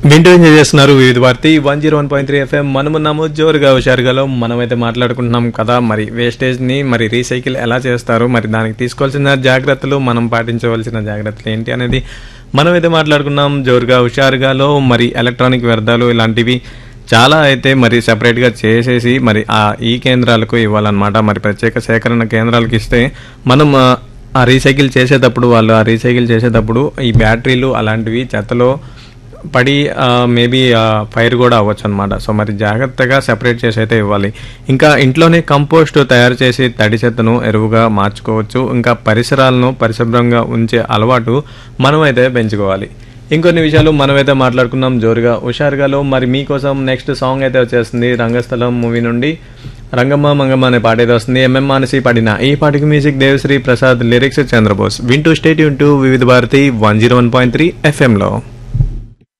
వింటూ ఎంజాయ్ చేస్తున్నారు Vividh Bharati one zero one point three FM మనమున్నాము జోరుగా హుషారుగాలో మనమైతే మాట్లాడుకుంటున్నాం కదా మరి వేస్టేజ్ ని మరి రీసైకిల్ ఎలా చేస్తారు మరి దానికి తీసుకోవాల్సిన జాగ్రత్తలు మనం పాటించవలసిన జాగ్రత్తలు ఏంటి అనేది మనమైతే మాట్లాడుకున్నాం జోరుగా హుషారుగాలో మరి ఎలక్ట్రానిక్ వ్యర్థాలు ఇలాంటివి చాలా అయితే మరి సెపరేట్గా చేసేసి మరి ఆ ఈ కేంద్రాలకు ఇవ్వాలన్నమాట మరి ప్రత్యేక సేకరణ కేంద్రాలకు ఇస్తే మనం ఆ, ఆ రీసైకిల్ చేసేటప్పుడు వాళ్ళు ఆ రీసైకిల్ చేసేటప్పుడు ఈ బ్యాటరీలు అలాంటివి చెత్తలో పడి మేబీ ఫైర్ కూడా అవ్వచ్చు అనమాట సో మరి జాగ్రత్తగా సెపరేట్ చేసి అయితే ఇవ్వాలి ఇంకా ఇంట్లోనే కంపోస్ట్ తయారు చేసి తడి చెత్తను ఎరువుగా మార్చుకోవచ్చు ఇంకా పరిసరాలను పరిశుభ్రంగా ఉంచే అలవాటు మనమైతే పెంచుకోవాలి ఇంకొన్ని విషయాలు మనమైతే మాట్లాడుకున్నాం జోరుగా హుషారుగాలో మరి మీకోసం నెక్స్ట్ సాంగ్ అయితే వచ్చేస్తుంది రంగస్థలం మూవీ నుండి రంగమ్మ మంగమ్మ అనే పాట అయితే వస్తుంది ఎంఎం మానసి పాడిన ఈ పాటకి మ్యూజిక్ దేవశ్రీ ప్రసాద్ లిరిక్స్ చంద్రబోస్ వింటూ స్టేట్ యూన్ to Vividh Bharati one zero one point three ఎఫ్ఎంలో